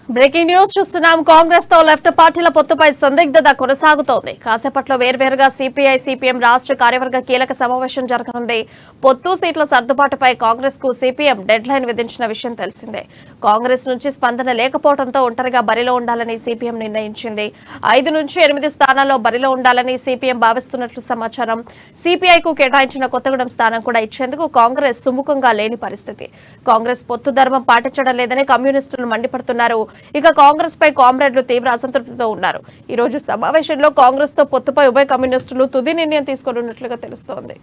breaking news చూస్తున్నాం కాంగ్రెస్ తో left పార్టీల పొత్తుపై సందిగ్ధత కొనసాగుతోంది కాసేపట్లో వేర్వేరుగా సిపిఐ సిపిఎం రాష్ట్ర కార్యవర్గ కీలక సమావేశం జరగనుంది పొత్తు సీట్ల సర్దుబాటుపై కాంగ్రెస్ కు సిపిఎం డెడ్ లైన్ విధించిన విషయం తెలిసిందే కాంగ్రెస్ నుంచి స్పందన లేకపోవడంతో ఒంటరిగా బరిలో ఉండాలని సిపిఎం నిర్ణయించింది ఐదు నుంచి ఎనిమిది స్థానాల్లో బరిలో ఉండాలని సిపిఎం భావిస్తున్నట్లు సమాచారం సిపిఐకు కేటాయించిన కొత్తగూడెం స్థానం కూడా ఇచ్చేందుకు కాంగ్రెస్ సుముఖంగా లేని పరిస్థితి కాంగ్రెస్ పొత్తు ధర్మం పాటించడం లేదని కమ్యూనిస్టులు మండిపడుతున్నారు ఇక కాంగ్రెస్ పై కామ్రేడ్లు తీవ్ర అసంతృప్తితో ఉన్నారు ఈ రోజు సమావేశంలో కాంగ్రెస్ తో పొత్తుపై ఉభయ కమ్యూనిస్టులు తుది నిర్ణయం తీసుకోనున్నట్లుగా తెలుస్తోంది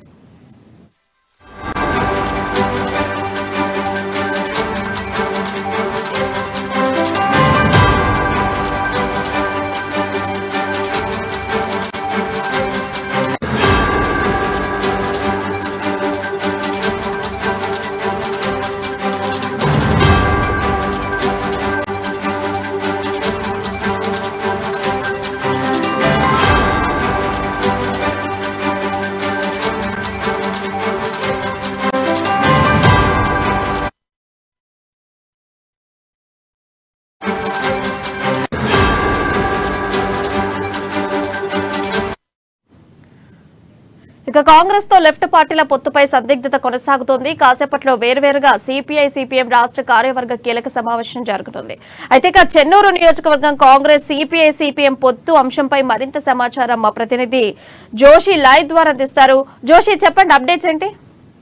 ఇక కాంగ్రెస్ తో లెఫ్ట్ పార్టీల పొత్తుపై సందిగ్ధత కొనసాగుతోంది కాసేపట్లో వేర్వేరుగా సిపిఐ సిపిఎం రాష్ట్ర కార్యవర్గ కీలక సమావేశం జరుగుతుంది అయితే ఇక చెన్నూరు నియోజకవర్గం కాంగ్రెస్ సిపిఐ సిపిఎం పొత్తు అంశంపై మరింత సమాచారం మా ప్రతినిధి జోషి లైవ్ ద్వారా అందిస్తారు జోషి చెప్పండి అప్డేట్స్ ఏంటి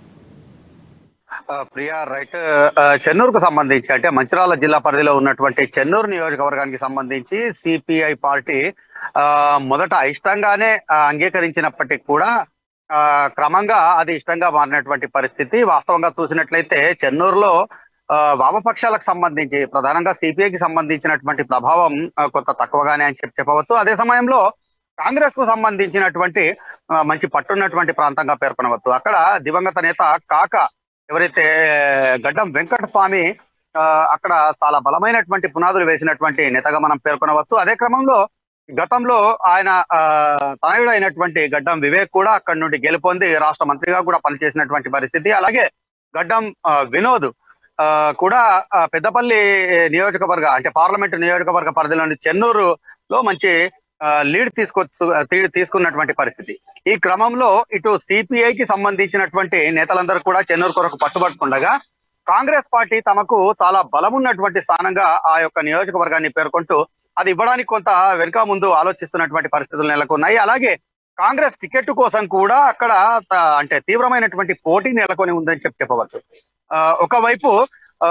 ఆ, ప్రియా రైట్ ఆ, చెన్నూరుకు సంబంధించి అంటే మంచిర్యాల జిల్లా పరిధిలో ఉన్నటువంటి చెన్నూరు నియోజకవర్గానికి సంబంధించి సిపిఐ పార్టీ ఆ, మొదట ఇష్టంగానే ఆ, అంగీకరించినప్పటికీ కూడా ఆ, క్రమంగా అది ఇష్టంగా మారినటువంటి పరిస్థితి వాస్తవంగా చూసినట్లయితే చెన్నూరులో ఆ, వామపక్షాలకు సంబంధించి ప్రధానంగా సిపిఐకి సంబంధించినటువంటి ప్రభావం ఆ, కొంత తక్కువగానే అని చెప్పి చెప్పవచ్చు అదే సమయంలో కాంగ్రెస్ కు సంబంధించినటువంటి ఆ, మంచి పట్టున్నటువంటి ప్రాంతంగా పేర్కొనవచ్చు అక్కడ దివంగత నేత కాక ఎవరైతే గడ్డం వెంకట స్వామి ఆ, అక్కడ చాలా బలమైనటువంటి పునాదులు వేసినటువంటి నేతగా మనం పేర్కొనవచ్చు అదే క్రమంలో గతంలో ఆయన ఆ, తనయుడు అయినటువంటి గడ్డం వివేక్ కూడా అక్కడి నుండి గెలుపొంది రాష్ట్ర మంత్రిగా కూడా పనిచేసినటువంటి పరిస్థితి అలాగే గడ్డం ఆ, వినోద్ ఆ, కూడా ఆ, పెద్దపల్లి నియోజకవర్గ అంటే పార్లమెంటు నియోజకవర్గ పరిధిలోని చెన్నూరులో మంచి ఆ, లీడ్ తీసుకొచ్చు తీ- తీసుకున్నటువంటి పరిస్థితి ఈ క్రమంలో ఇటు సిపిఐ కి సంబంధించినటువంటి నేతలందరూ కూడా చెన్నూరు కొరకు పట్టుబడుతుండగా కాంగ్రెస్ పార్టీ తమకు చాలా బలమున్నటువంటి స్థానంగా ఆ యొక్క నియోజకవర్గాన్ని పేర్కొంటూ అది ఇవ్వడానికి కొంత వెనుక ముందు ఆలోచిస్తున్నటువంటి పరిస్థితులు నెలకొన్నాయి అలాగే కాంగ్రెస్ టికెట్ కోసం కూడా అక్కడ త- అంటే తీవ్రమైనటువంటి పోటీ నెలకొని ఉందని చెప్పి చెప్పవచ్చు ఆ, ఒకవైపు ఆ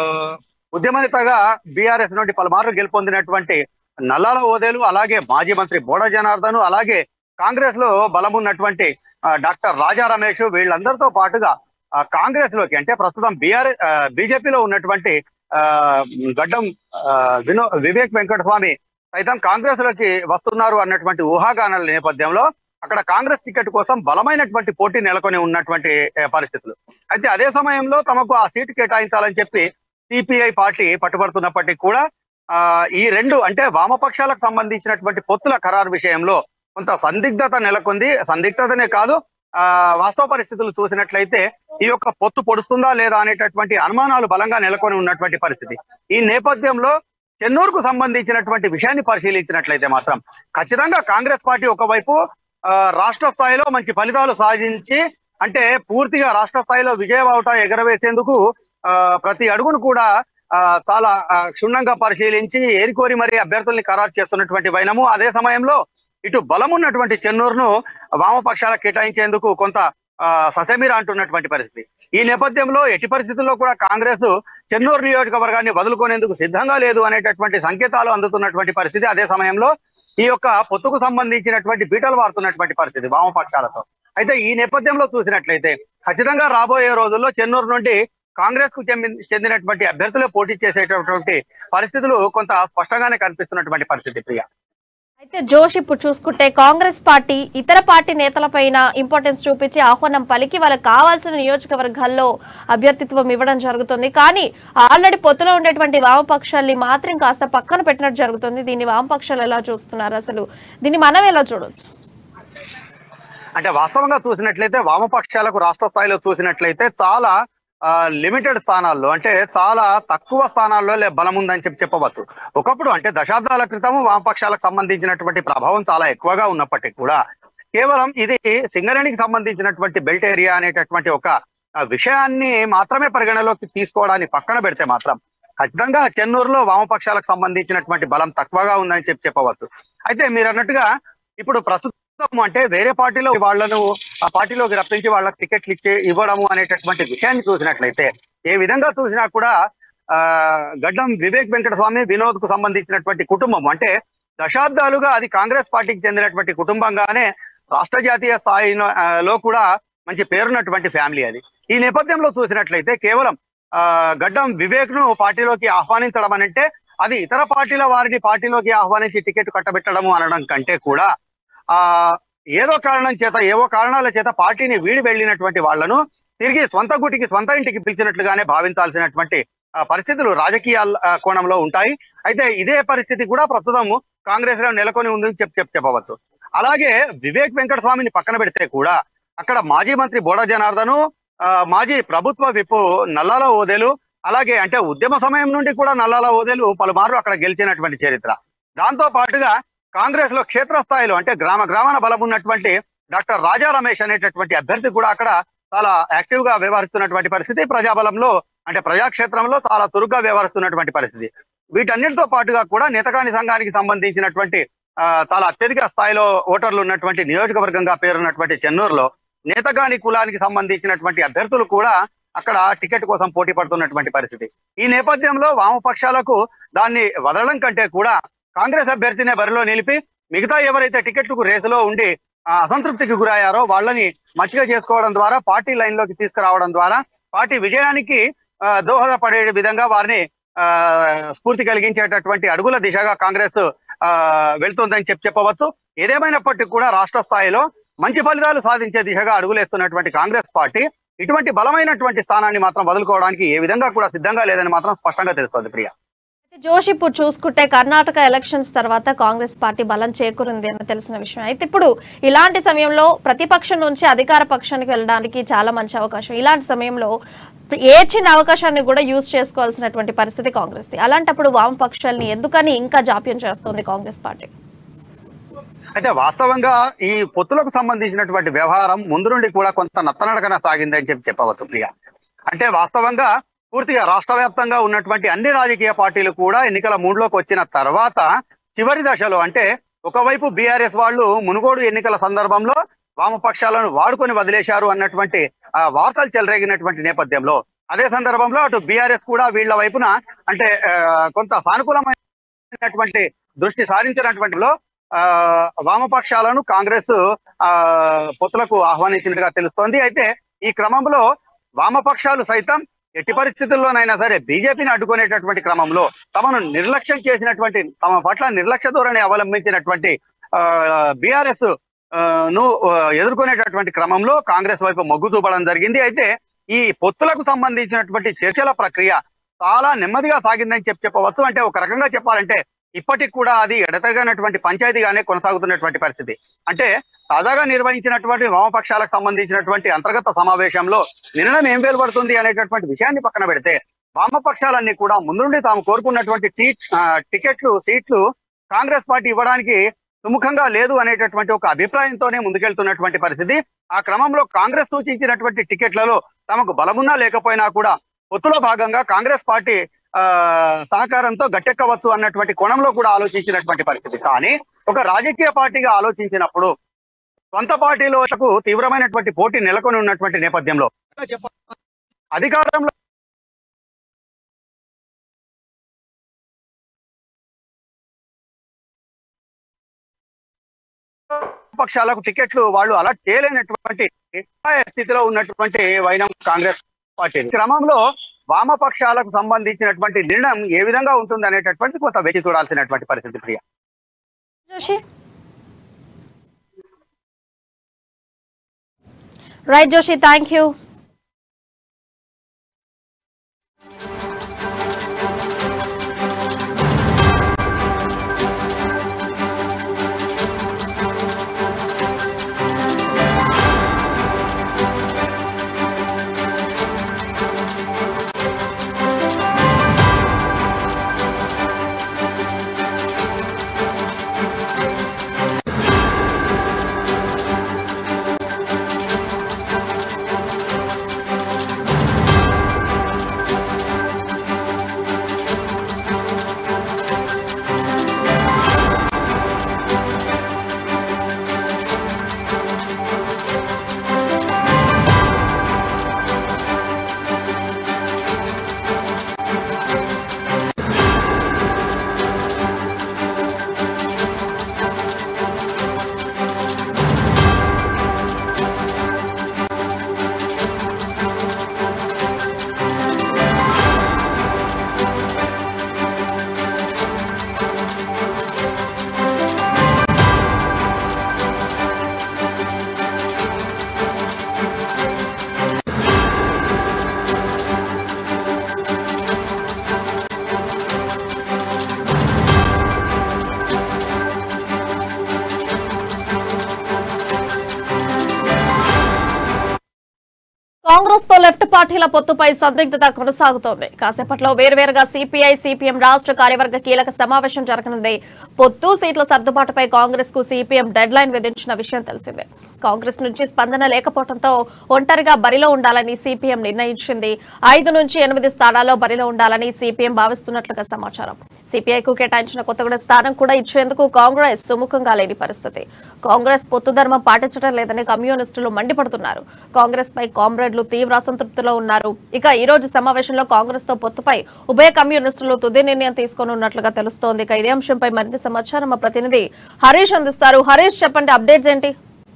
ఉద్యమ నేతగా బీఆర్ఎస్ నుండి పలుమార్లు గెలుపొందినటువంటి నల్లాల ఓదేలు అలాగే మాజీ మంత్రి బోడ జనార్దన్ అలాగే కాంగ్రెస్ లో బలం ఉన్నటువంటి ఆ, డాక్టర్ రాజా రమేష్ వీళ్ళందరితో పాటుగా ఆ, కాంగ్రెస్ లోకి అంటే ప్రస్తుతం బీఆర్ఎస్ బీజేపీలో ఉన్నటువంటి ఆ, గడ్డం ఆ, వినో వివేక్ వెంకటస్వామి సైతం కాంగ్రెస్ లోకి వస్తున్నారు అన్నటువంటి ఊహాగానాల నేపథ్యంలో అక్కడ కాంగ్రెస్ టికెట్ కోసం బలమైనటువంటి పోటీ నెలకొని ఉన్నటువంటి ఏ, పరిస్థితులు అయితే అదే సమయంలో తమకు ఆ సీటు కేటాయించాలని చెప్పి సిపిఐ పార్టీ పట్టుబడుతున్నప్పటికీ కూడా ఆ ఈ రెండు అంటే వామపక్షాలకు సంబంధించినటువంటి పొత్తుల ఖరారు విషయంలో కొంత సందిగ్ధత నెలకొంది సందిగ్ధతనే కాదు ఆ వాస్తవ పరిస్థితులు చూసినట్లయితే ఈ యొక్క పొత్తు పొడుస్తుందా లేదా అనేటటువంటి అనుమానాలు బలంగా నెలకొని ఉన్నటువంటి పరిస్థితి ఈ నేపథ్యంలో చెన్నూరుకు సంబంధించినటువంటి విషయాన్ని పరిశీలించినట్లయితే మాత్రం ఖచ్చితంగా కాంగ్రెస్ పార్టీ ఒకవైపు ఆ, రాష్ట్ర స్థాయిలో మంచి ఫలితాలు సాధించి అంటే పూర్తిగా రాష్ట్ర స్థాయిలో విజయవాట ఎగరవేసేందుకు ఆ, ప్రతి అడుగును కూడా ఆ, చాలా ఆ, క్షుణ్ణంగా పరిశీలించి ఏరికోరి మరి అభ్యర్థుల్ని ఖరారు చేస్తున్నటువంటి వైనము అదే సమయంలో ఇటు బలం ఉన్నటువంటి చెన్నూరును వామపక్షాలకు కేటాయించేందుకు కొంత ఆ, ససేమిరా అంటున్నటువంటి పరిస్థితి ఈ నేపథ్యంలో ఎట్టి పరిస్థితుల్లో కూడా కాంగ్రెస్ చెన్నూరు నియోజకవర్గాన్ని వదులుకునేందుకు సిద్ధంగా లేదు అనేటటువంటి సంకేతాలు అందుతున్నటువంటి పరిస్థితి అదే సమయంలో ఈ యొక్క పొత్తుకు సంబంధించినటువంటి బీటలు వారుతున్నటువంటి పరిస్థితి వామపక్షాలతో అయితే ఈ నేపథ్యంలో చూసినట్లయితే ఖచ్చితంగా రాబోయే రోజుల్లో చెన్నూరు నుండి కాంగ్రెస్ కు చెంది- చెందినటువంటి అభ్యర్థులే పోటీ చేసేటటువంటి పరిస్థితులు కొంత స్పష్టంగానే కనిపిస్తున్నటువంటి పరిస్థితి ప్రియ అయితే జోష్ ఇప్పుడు చూసుకుంటే కాంగ్రెస్ పార్టీ ఇతర పార్టీ నేతలపైన ఇంపార్టెన్స్ చూపించి ఆహ్వానం పలికి వాళ్ళకి కావాల్సిన నియోజకవర్గాల్లో అభ్యర్థిత్వం ఇవ్వడం జరుగుతుంది కానీ ఆల్రెడీ పొత్తులో ఉండేటువంటి వామపక్షాల్ని మాత్రం కాస్త పక్కన పెట్టినట్టు జరుగుతుంది దీన్ని వామపక్షాలు ఎలా చూస్తున్నారు అసలు దీన్ని మనం ఎలా చూడొచ్చు అంటే వాస్తవంగా చూసినట్లయితే వామపక్షాలకు రాష్ట్ర స్థాయిలో చూసినట్లయితే చాలా లిమిటెడ్ స్థానాల్లో అంటే చాలా తక్కువ స్థానాల్లో లే- బలం ఉందని చెప్పి చెప్పవచ్చు ఒకప్పుడు అంటే దశాబ్దాల క్రితం వామపక్షాలకు సంబంధించినటువంటి ప్రభావం చాలా ఎక్కువగా ఉన్నప్పటికీ కూడా కేవలం ఇది సింగరేణికి సంబంధించినటువంటి బెల్ట్ ఏరియా అనేటటువంటి ఒక ఆ, విషయాన్ని మాత్రమే పరిగణలోకి తీసుకోవడాన్ని పక్కన పెడితే మాత్రం ఖచ్చితంగా చెన్నూరులో వామపక్షాలకు సంబంధించినటువంటి బలం తక్కువగా ఉందని చెప్పి చెప్పవచ్చు అయితే మీరు అన్నట్టుగా ఇప్పుడు ప్రస్తుతం అంటే వేరే పార్టీలో వాళ్ళను ఆ పార్టీలోకి రప్పించి వాళ్ళకి టికెట్లు ఇచ్చి ఇవ్వడము అనేటటువంటి విషయాన్ని చూసినట్లయితే ఏ విధంగా చూసినా కూడా ఆ గడ్డం వివేక్ వెంకటస్వామి వినోద్ కు సంబంధించినటువంటి కుటుంబం అంటే దశాబ్దాలుగా అది కాంగ్రెస్ పార్టీకి చెందినటువంటి కుటుంబంగానే రాష్ట్ర జాతీయ స్థాయిలో ఆ, లో కూడా మంచి పేరున్నటువంటి ఫ్యామిలీ అది ఈ నేపథ్యంలో చూసినట్లయితే కేవలం ఆ గడ్డం వివేక్ ను పార్టీలోకి ఆహ్వానించడం అని అంటే అది ఇతర పార్టీల వారిని పార్టీలోకి ఆహ్వానించి టికెట్ కట్టబెట్టడము అనడం కంటే కూడా ఆ ఏదో కారణం చేత ఏవో కారణాల చేత పార్టీని వీడి వెళ్ళినటువంటి వాళ్లను తిరిగి స్వంత గుటికి స్వంత ఇంటికి పిలిచినట్లుగానే భావించాల్సినటువంటి ఆ, పరిస్థితులు రాజకీయ ఆ, కోణంలో ఉంటాయి అయితే ఇదే పరిస్థితి కూడా ప్రస్తుతం కాంగ్రెస్ లో నెలకొని ఉందని చెప్పి చెప్పి చెప్పవచ్చు అలాగే వివేక్ వెంకటస్వామిని పక్కన పెడితే కూడా అక్కడ మాజీ మంత్రి బోడ జనార్దను ఆ, మాజీ ప్రభుత్వ విప్ నల్లాల ఓదేలు అలాగే అంటే ఉద్యమ సమయం నుండి కూడా నల్లాల ఓదేలు పలుమార్లు అక్కడ గెలిచినటువంటి చరిత్ర దాంతో పాటుగా కాంగ్రెస్ లో క్షేత్రస్థాయిలో అంటే గ్రామ గ్రామాన బలం ఉన్నటువంటి డాక్టర్ రాజా రమేష్ అనేటటువంటి అభ్యర్థి కూడా అక్కడ చాలా యాక్టివ్ గా వ్యవహరిస్తున్నటువంటి పరిస్థితి ప్రజాబలంలో అంటే ప్రజాక్షేత్రంలో చాలా చురుగ్గా వ్యవహరిస్తున్నటువంటి పరిస్థితి వీటన్నిటితో పాటుగా కూడా నేతకాని సంఘానికి సంబంధించినటువంటి ఆ, చాలా అత్యధిక స్థాయిలో ఓటర్లు ఉన్నటువంటి నియోజకవర్గంగా పేరున్నటువంటి చెన్నూరులో నేతగాని కులానికి సంబంధించినటువంటి అభ్యర్థులు కూడా అక్కడ టికెట్ కోసం పోటీ పడుతున్నటువంటి పరిస్థితి ఈ నేపథ్యంలో వామపక్షాలకు దాన్ని వదలడం కంటే కూడా కాంగ్రెస్ అభ్యర్థినే బరిలో నిలిపి మిగతా ఎవరైతే టికెట్లకు రేసులో ఉండి ఆ, అసంతృప్తికి గురయ్యారో వాళ్ళని మచ్చిక చేసుకోవడం ద్వారా పార్టీ లైన్ లోకి తీసుకురావడం ద్వారా పార్టీ విజయానికి ఆ, దోహదపడే విధంగా వారిని ఆ, స్ఫూర్తి కలిగించేటటువంటి అడుగుల దిశగా కాంగ్రెస్ ఆ, వెళ్తుందని చెప్పి చెప్పవచ్చు ఏదేమైనప్పటికీ కూడా రాష్ట్ర స్థాయిలో మంచి ఫలితాలు సాధించే దిశగా అడుగులేస్తున్నటువంటి కాంగ్రెస్ పార్టీ ఇటువంటి బలమైనటువంటి స్థానాన్ని మాత్రం వదులుకోవడానికి ఏ విధంగా కూడా సిద్ధంగా లేదని మాత్రం స్పష్టంగా తెలుస్తోంది ప్రియా జోష్ ఇప్పుడు చూసుకుంటే కర్ణాటక ఎలక్షన్స్ తర్వాత కాంగ్రెస్ పార్టీ బలం చేకూరింది అని తెలిసిన విషయం అయితే ఇప్పుడు ఇలాంటి సమయంలో ప్రతిపక్షం నుంచి అధికార పక్షానికి వెళ్ళడానికి చాలా మంచి అవకాశం ఇలాంటి సమయంలో ఏ చిన్న అవకాశాన్ని కూడా యూజ్ చేసుకోవాల్సినటువంటి పరిస్థితి కాంగ్రెస్ అలాంటప్పుడు వామపక్షాలని ఎందుకని ఇంకా జాప్యం చేస్తోంది కాంగ్రెస్ పార్టీ అయితే వాస్తవంగా ఈ పొత్తులకు సంబంధించినటువంటి వ్యవహారం ముందు నుండి కూడా కొంత నత్తనడకన సాగిందని చెప్పి చెప్పవచ్చు ప్రియ అంటే వాస్తవంగా పూర్తిగా రాష్ట్ర వ్యాప్తంగా ఉన్నటువంటి అన్ని రాజకీయ పార్టీలు కూడా ఎన్నికల మూడులోకి వచ్చిన తర్వాత చివరి దశలో అంటే ఒకవైపు బీఆర్ఎస్ వాళ్ళు మునుగోడు ఎన్నికల సందర్భంలో వామపక్షాలను వాడుకొని వదిలేశారు అన్నటువంటి ఆ, వార్తలు చెలరేగినటువంటి నేపథ్యంలో అదే సందర్భంలో అటు బీఆర్ఎస్ కూడా వీళ్ళ వైపున అంటే ఆ, కొంత సానుకూలమైనటువంటి దృష్టి సారించినటువంటి లో, ఆ, వామపక్షాలను కాంగ్రెస్ ఆ పొత్తులకు ఆహ్వానించినట్టుగా తెలుస్తోంది అయితే ఈ క్రమంలో వామపక్షాలు సైతం ఎట్టి పరిస్థితుల్లోనైనా సరే బీజేపీని అడ్డుకునేటటువంటి క్రమంలో తమను నిర్లక్ష్యం చేసినటువంటి తమ పట్ల నిర్లక్ష్య ధోరణి అవలంబించినటువంటి బీఆర్ఎస్ ను ఆ, ఎదుర్కొనేటటువంటి క్రమంలో కాంగ్రెస్ వైపు మొగ్గు చూపడం జరిగింది అయితే ఈ పొత్తులకు సంబంధించినటువంటి చర్చల ప్రక్రియ చాలా నెమ్మదిగా సాగిందని చెప్పి చెప్పవచ్చు అంటే ఒక రకంగా చెప్పాలంటే ఇప్పటికి కూడా అది ఎడతెగనటువంటి పంచాయతీగానే కొనసాగుతున్నటువంటి పరిస్థితి అంటే తాజాగా నిర్వహించినటువంటి వామపక్షాలకు సంబంధించినటువంటి అంతర్గత సమావేశంలో నిర్ణయం ఏం వెలువడుతుంది అనేటటువంటి విషయాన్ని పక్కన పెడితే వామపక్షాలన్నీ కూడా ముందు నుండి తాము కోరుకున్నటువంటి టీ ఆ, టికెట్లు సీట్లు కాంగ్రెస్ పార్టీ ఇవ్వడానికి సుముఖంగా లేదు అనేటటువంటి ఒక అభిప్రాయంతోనే ముందుకెళ్తున్నటువంటి పరిస్థితి ఆ క్రమంలో కాంగ్రెస్ సూచించినటువంటి టికెట్లలో తమకు బలమున్నా లేకపోయినా కూడా పొత్తులో భాగంగా కాంగ్రెస్ పార్టీ ఆ సహకారంతో గట్టెక్కవచ్చు అన్నటువంటి కోణంలో కూడా ఆలోచించినటువంటి పరిస్థితి కానీ ఒక రాజకీయ పార్టీగా ఆలోచించినప్పుడు సొంత పార్టీలకు తీవ్రమైనటువంటి పోటీ నెలకొని ఉన్నటువంటి నేపథ్యంలో అధికారంలో పక్షాలకు టికెట్లు వాళ్ళు అలా చేయలేనటువంటి స్థితిలో ఉన్నటువంటి వైనం కాంగ్రెస్ పార్టీ ఈ క్రమంలో వామపక్షాలకు సంబంధించినటువంటి నిర్ణయం ఏ విధంగా ఉంటుంది అనేటటువంటి కొంత వేచి చూడాల్సినటువంటి పరిస్థితి Priya Joshi right Joshi thank you Congress తో లెఫ్ట్ పార్టీల పొత్తుపై సందిగ్ధత కొనసాగుతోంది కాసేపట్లో వేర్వేరుగా సిపిఐ సిపిఎం రాష్ట్ర కార్యవర్గ కీలక సమావేశం జరగనుంది పొత్తు సీట్ల సర్దుబాటుపై కాంగ్రెస్ కు సిపిఎం డెడ్ లైన్ విధించిన విషయం తెలిసిందే కాంగ్రెస్ నుంచి స్పందన లేకపోవడంతో ఒంటరిగా బరిలో ఉండాలని సిపిఎం నిర్ణయించింది ఐదు నుంచి ఎనిమిది స్థానాల్లో బరిలో ఉండాలని సిపిఎం భావిస్తున్నట్లుగా సమాచారం సిపిఐకు కేటాయించిన కొత్తగూడ స్థానం కూడా ఇచ్చేందుకు కాంగ్రెస్ సుముఖంగా లేని పరిస్థితి కాంగ్రెస్ పొత్తు ధర్మం పాటించడం లేదని కమ్యూనిస్టులు మండిపడుతున్నారు కాంగ్రెస్ పై కామ్రేడ్లు తీవ్ర అసంతృప్తిలో ఉన్నారు ఇక ఈ రోజు సమావేశంలో కాంగ్రెస్ తో పొత్తుపై ఉభయ కమ్యూనిస్టులు తుది నిర్ణయం తీసుకోనున్నట్లుగా తెలుస్తోంది ఇక ఇదే అంశంపై మరింత సమాచారం మా ప్రతినిధి హరీష్ అందిస్తారు హరీష్ చెప్పండి అప్డేట్స్ ఏంటి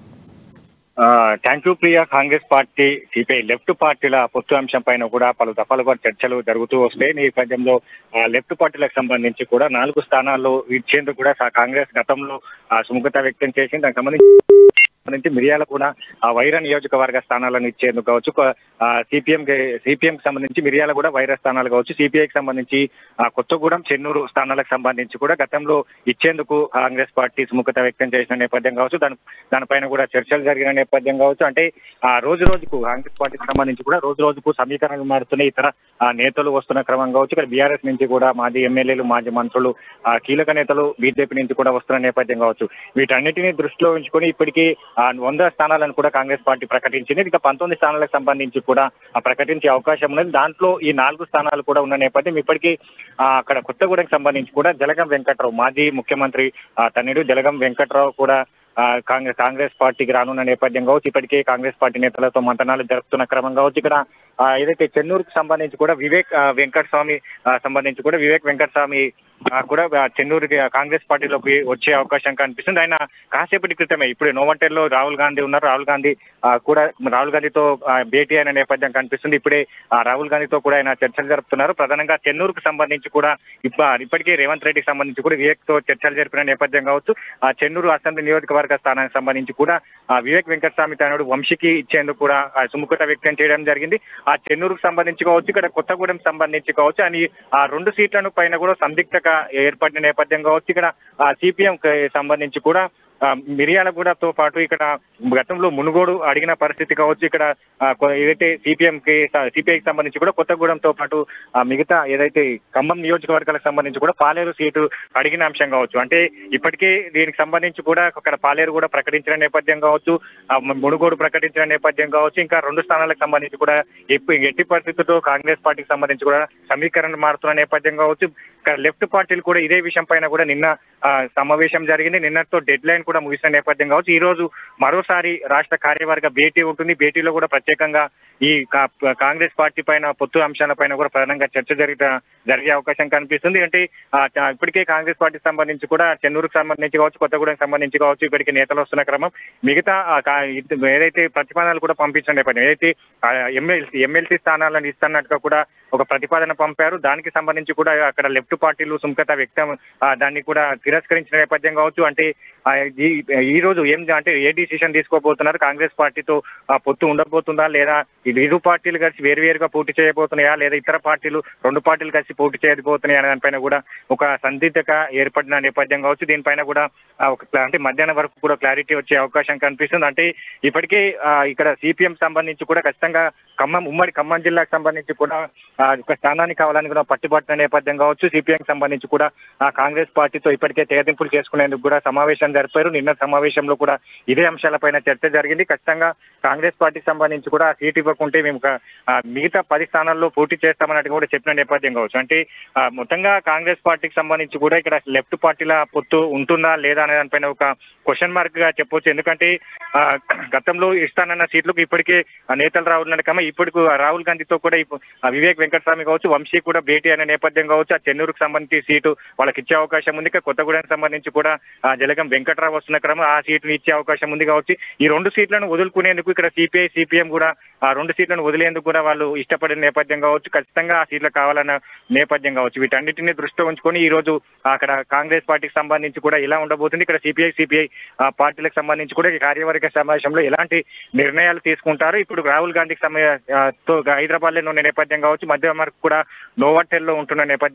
thank you Priya Congress party CPI left పార్టీల పొత్తు అంశం పైన కూడా పలు దఫాలుగా చర్చలు జరుగుతూ వస్తాయి ఈ నేపథ్యంలో ఆ, లెఫ్ట్ పార్టీలకు సంబంధించి కూడా నాలుగు స్థానాల్లో ఇచ్చేందుకు కూడా సా- కాంగ్రెస్ గతంలో ఆ, సుముఖత వ్యక్తం చేసింది దానికి సంబంధించి నుంచి మిరియాల కూడా ఆ వైర నియోజకవర్గ స్థానాలను ఇచ్చేందుకు కావచ్చు సిపిఎం సిపిఎం సంబంధించి మిరియాల కూడా వైర స్థానాలు కావచ్చు సిపిఐకి సంబంధించి ఆ, కొత్తగూడెం చెన్నూరు స్థానాలకు సంబంధించి కూడా గతంలో ఇచ్చేందుకు కాంగ్రెస్ పార్టీ సుముఖత వ్యక్తం చేసిన నేపథ్యం కావచ్చు దాని దానిపైన కూడా చర్చలు జరిగిన నేపథ్యం కావచ్చు అంటే ఆ రోజు రోజుకు కాంగ్రెస్ పార్టీకి సంబంధించి కూడా రోజు రోజుకు సమీకరణలు మారుతున్నాయి ఇతర ఆ, నేతలు వస్తున్న క్రమం కావచ్చు ఇక్కడ బీఆర్ఎస్ నుంచి కూడా మాజీ ఎమ్మెల్యేలు మాజీ మంత్రులు ఆ, కీలక నేతలు బీజేపీ నుంచి కూడా వస్తున్న నేపథ్యం కావచ్చు వీటన్నిటిని దృష్టిలో ఉంచుకొని ఇప్పటికీ ఆ, వంద స్థానాలను కూడా కాంగ్రెస్ పార్టీ ప్రకటించింది ఇక పంతొమ్మిది స్థానాలకు సంబంధించి కూడా ఆ, ప్రకటించే అవకాశం ఉన్నది దాంట్లో ఈ నాలుగు స్థానాలు కూడా ఉన్న నేపథ్యం ఇప్పటికీ ఆ, అక్కడ కొత్తగూడెంకి సంబంధించి కూడా జలగం వెంకట్రావు మాజీ ముఖ్యమంత్రి ఆ, తనయుడు జలగం వెంకట్రావు కూడా ఆ, కాంగ్రెస్ కాంగ్రెస్ పార్టీకి రానున్న నేపథ్యం కావచ్చు ఇప్పటికే కాంగ్రెస్ పార్టీ నేతలతో మంతనాలు జరుపుతున్న క్రమం కావచ్చు ఇక్కడ ఆ, ఏదైతే చెన్నూరుకు సంబంధించి కూడా వివేక్ ఆ, వెంకట స్వామి ఆ, సంబంధించి కూడా వివేక్ వెంకట స్వామి ఆ, కూడా ఆ, చెన్నూరుకి ఆ, కాంగ్రెస్ పార్టీలోకి వచ్చే అవకాశం కనిపిస్తుంది ఆయన కాసేపటి క్రితమే ఇప్పుడు నోవంటెల్లో రాహుల్ గాంధీ ఉన్నారు రాహుల్ గాంధీ ఆ, కూడా రాహుల్ గాంధీతో ఆ, భేటీ అయిన నేపథ్యం కనిపిస్తుంది ఇప్పుడే ఆ, రాహుల్ గాంధీతో కూడా ఆయన చర్చలు జరుపుతున్నారు ప్రధానంగా చెన్నూరుకు సంబంధించి కూడా ఇప్ప- ఇప్పటికే రేవంత్ రెడ్డికి సంబంధించి కూడా వివేక్ తో చర్చలు జరిపిన నేపథ్యం కావచ్చు ఆ చెన్నూరు అసెంబ్లీ నియోజకవర్గ స్థానానికి సంబంధించి కూడా ఆ, వివేక్ వెంకటస్వామి తనడు వంశీకి ఇచ్చేందుకు కూడా ఆ, సుముఖత వ్యక్తం చేయడం జరిగింది ఆ చెన్నూరుకు సంబంధించి కావచ్చు ఇక్కడ కొత్తగూడెం సంబంధించి కావచ్చు అని ఆ రెండు సీట్లను పైన కూడా సందిగ్ధత ఏర్పడిన నేపథ్యం కావచ్చు ఇక్కడ సిపిఎం సంబంధించి కూడా ఆ, మిర్యాలగూడతో పాటు ఇక్కడ గతంలో మునుగోడు అడిగిన పరిస్థితి కావచ్చు ఇక్కడ ఆ, కొ- ఏదైతే సిపిఎం కి సిపిఐకి సంబంధించి కూడా కొత్తగూడెంతో పాటు ఆ, మిగతా ఏదైతే ఖమ్మం నియోజకవర్గాలకు సంబంధించి కూడా పాలేరు సీటు అడిగిన అంశం కావచ్చు అంటే ఇప్పటికే దీనికి సంబంధించి కూడా అక్కడ పాలేరు కూడా ప్రకటించిన నేపథ్యం కావచ్చు ఆ, మ- మునుగోడు ప్రకటించిన నేపథ్యం కావచ్చు ఇంకా రెండు స్థానాలకు సంబంధించి కూడా ఎప్పు- ఎట్టి పరిస్థితుల్లో కాంగ్రెస్ పార్టీకి సంబంధించి కూడా సమీకరణ మారుతున్న నేపథ్యం కావచ్చు ఇక్కడ లెఫ్ట్ పార్టీలు కూడా ఇదే విషయం పైన కూడా నిన్న ఆ, సమావేశం జరిగింది నిన్నతో డెడ్ లైన్ కూడా ముగిసిన నేపథ్యం కావచ్చు ఈ రోజు మరోసారి రాష్ట్ర కార్యవర్గ భేటీ ఉంటుంది భేటీలో కూడా ప్రత్యేకంగా ఈ కా- కాంగ్రెస్ పార్టీ పైన పొత్తు అంశాల పైన కూడా ప్రధానంగా చర్చ జరిగే జరిగే అవకాశం కనిపిస్తుంది అంటే ఆ, చ- ఇప్పటికే కాంగ్రెస్ పార్టీకి సంబంధించి కూడా చెన్నూరుకు సంబంధించి కావచ్చు కొత్తగూడెం సంబంధించి కావచ్చు ఇప్పటికే నేతలు వస్తున్న క్రమం మిగతా ఆ, కా- ఇద్ద- ఏదైతే ప్రతిపాదనలు కూడా పంపించిన నేపథ్యం ఏదైతే ఎమ్మెల్సీ ఎమ్మెల్సీ స్థానాలను ఇస్తున్నట్టుగా కూడా ఒక ప్రతిపాదన పంపారు దానికి సంబంధించి కూడా అక్కడ లెఫ్ట్ పార్టీలు సుముఖత వ్యక్తం ఆ, దాన్ని కూడా తిరస్కరించిన నేపథ్యం కావచ్చు అంటే ఆ, ఈ- ఈ రోజు ఏం అంటే ఏ డిసిషన్ తీసుకోబోతున్నారు కాంగ్రెస్ పార్టీతో ఆ, పొత్తు ఉండబోతుందా లేదా ఇది ఇరు పార్టీలు కలిసి వేరువేరుగా పోటీ చేయబోతున్నాయా లేదా ఇతర పార్టీలు రెండు పార్టీలు కలిసి పోటీ చేయబోతున్నాయా అనే దానిపైన కూడా ఒక సందిగ్ధత ఏర్పడిన నేపథ్యం కావచ్చు దీనిపైన కూడా ఆ, ఒక క్లా- అంటే మధ్యాహ్నం వరకు కూడా క్లారిటీ వచ్చే అవకాశం కనిపిస్తుంది అంటే ఇప్పటికే ఆ, ఇక్కడ సిపిఎం సంబంధించి కూడా ఖచ్చితంగా ఖమ్మం ఉమ్మడి ఖమ్మం జిల్లాకు సంబంధించి కూడా ఆ, ఒక స్థానాన్ని కావాలని కూడా పట్టుబట్టిన నేపథ్యం కావచ్చు సిపిఎం సంబంధించి కూడా ఆ కాంగ్రెస్ పార్టీతో ఇప్పటికే తెగదింపులు చేసుకునేందుకు కూడా సమావేశం జరిపారు నిన్న సమావేశంలో కూడా ఇదే అంశాలపైన చర్చ జరిగింది ఖచ్చితంగా కాంగ్రెస్ పార్టీకి సంబంధించి కూడా ఆ సీట్ ఇవ్వకుంటే మేము ఒక, ఆ, మిగతా పది స్థానాల్లో పోటీ చేస్తామన్నట్టు కూడా చెప్పిన నేపథ్యం కావచ్చు అంటే ఆ, మొత్తంగా కాంగ్రెస్ పార్టీకి సంబంధించి కూడా ఇక్కడ లెఫ్ట్ పార్టీల పొత్తు ఉంటుందా లేదా అనే దానిపైన ఒక క్వశ్చన్ మార్క్ గా చెప్పొచ్చు ఎందుకంటే ఆ, గతంలో ఇస్తానన్న సీట్లకు ఇప్పటికే ఆ నేతలు రావున్నారు కన్నా ఇప్పటికి రాహుల్ గాంధీతో కూడా ఇప్పు- ఆ వివేక్ వెంకటస్వామి కావచ్చు వంశీ కూడా భేటీ అనే నేపథ్యం కావచ్చు ఆ చెన్నూరుకు సంబంధించి సీటు వాళ్ళకి ఇచ్చే అవకాశం ఉంది ఇక కొత్తగూడెం సంబంధించి కూడా ఆ జలగం వెంకట్రావు వస్తున్న క్రమం ఆ సీటును ఇచ్చే అవకాశం ఉంది కావచ్చు ఈ రెండు సీట్లను వదులుకునేందుకు ఇక్కడ సిపిఐ సిపిఎం కూడా ఆ రెండు సీట్లను వదిలేందుకు కూడా వాళ్ళు ఇష్టపడిన నేపథ్యం కావచ్చు ఖచ్చితంగా ఆ సీట్లు కావాలన్న నేపథ్యం కావచ్చు వీటన్నిటిని దృష్టిలో ఉంచుకొని ఈ రోజు అక్కడ కాంగ్రెస్ పార్టీకి సంబంధించి కూడా ఇలా ఉండబోతుంది ఇక్కడ సిపిఐ సిపిఐ పార్టీలకు సంబంధించి కూడా ఈ కార్యవర్గ సమావేశంలో ఎలాంటి నిర్ణయాలు తీసుకుంటారు ఇప్పుడు రాహుల్ గాంధీకి సమయ ఆ, తో హైదరాబాద్ లో ఉన్న నేపథ్యం కావచ్చు మధ్య వరకు కూడా నోవాటెల్లో ఉంటున్న నేపథ్యం కావచ్చు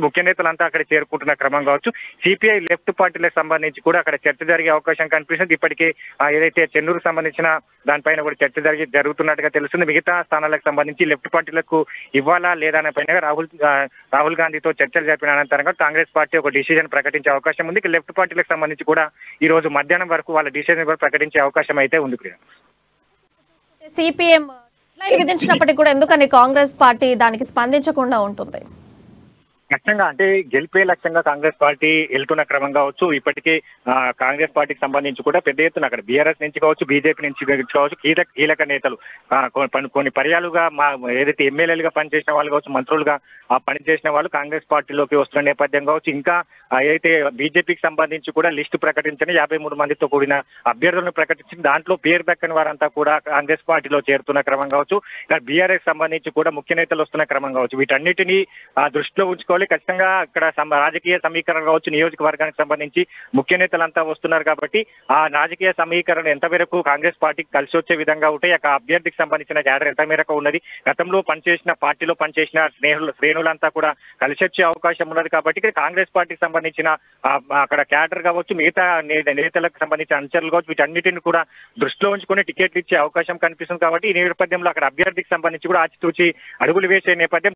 ముఖ్య నేతలంతా అక్కడ చేరుకుంటున్న క్రమం కావచ్చు సిపిఐ లెఫ్ట్ పార్టీలకు సంబంధించి కూడా అక్కడ చర్చ జరిగే అవకాశం కనిపిస్తుంది ఇప్పటికే ఆ, ఏదైతే చెన్నూరు సంబంధించిన దానిపైన కూడా చర్చ జరిగి జరుగుతున్నట్టుగా తెలుస్తుంది మిగతా స్థానాలకు సంబంధించి లెఫ్ట్ పార్టీలకు ఇవ్వాలా లేదా అనే పైన రాహుల్ ఆ, రాహుల్ గాంధీతో చర్చలు జరిపిన అనంతరం కూడా కాంగ్రెస్ పార్టీ ఒక డిసిజన్ ప్రకటించే అవకాశం ఉంది ఇక లెఫ్ట్ పార్టీలకు సంబంధించి కూడా ఈ రోజు మధ్యాహ్నం వరకు వాళ్ళ డిసిజన్ కూడా ప్రకటించే అవకాశం అయితే ఉంది ప్రియ సిపిఎం లైన్ విధించినప్పటికీ కూడా ఎందుకని కాంగ్రెస్ పార్టీ దానికి స్పందించకుండా ఉంటుంది లక్ష్యంగా అంటే గెలిపే లక్ష్యంగా కాంగ్రెస్ పార్టీ వెళ్తున్న క్రమం కావచ్చు ఇప్పటికే ఆ, కాంగ్రెస్ పార్టీకి సంబంధించి కూడా పెద్ద ఎత్తున అక్కడ బీఆర్ఎస్ నుంచి కావచ్చు బీజేపీ నుంచి కావచ్చు కీలక కీలక నేతలు ఆ, కొ- కొన్ని- కొన్ని పర్యాలుగా మా ఏదైతే ఎమ్మెల్యేలుగా పనిచేసిన వాళ్ళు కావచ్చు మంత్రులుగా ఆ పనిచేసిన వాళ్ళు కాంగ్రెస్ పార్టీలోకి వస్తున్న నేపథ్యం కావచ్చు ఇంకా ఆ, ఏదైతే బీజేపీకి సంబంధించి కూడా లిస్టు ప్రకటించిన యాభై మూడు మందితో కూడిన అభ్యర్థులను ప్రకటించిన దాంట్లో పేరు దక్కని వారంతా కూడా కాంగ్రెస్ పార్టీలో చేరుతున్న క్రమం కావచ్చు ఇక్కడ బీఆర్ఎస్ సంబంధించి కూడా ముఖ్య నేతలు వస్తున్న క్రమం కావచ్చు వీటన్నిటిని ఆ, దృష్టిలో ఉంచుకోవాలి ఖచ్చితంగా అక్కడ సమ- రాజకీయ సమీకరణ కావచ్చు నియోజకవర్గానికి సంబంధించి ముఖ్య నేతలంతా వస్తున్నారు కాబట్టి ఆ రాజకీయ సమీకరణ ఎంత మేరకు కాంగ్రెస్ పార్టీకి కలిసి వచ్చే విధంగా ఉంటాయి ఆ అభ్యర్థికి సంబంధించిన క్యాడర్ ఎంత మేరకు ఉన్నది గతంలో పనిచేసిన పార్టీలో పనిచేసిన స్నేహులు శ్రేణులంతా కూడా కలిసి వచ్చే అవకాశం ఉన్నది కాబట్టి ఇక్కడ కాంగ్రెస్ పార్టీకి సంబంధించిన ఆ, అక్కడ క్యాడర్ కావచ్చు మిగతా నే- నేతలకు సంబంధించిన అనుచరులు కావచ్చు వీటన్నిటిని కూడా దృష్టిలో ఉంచుకొని టికెట్లు ఇచ్చే అవకాశం కనిపిస్తుంది కాబట్టి ఈ నేపథ్యంలో అక్కడ అభ్యర్థికి సంబంధించి కూడా ఆచితూచి అడుగులు వేసే నేపథ్యం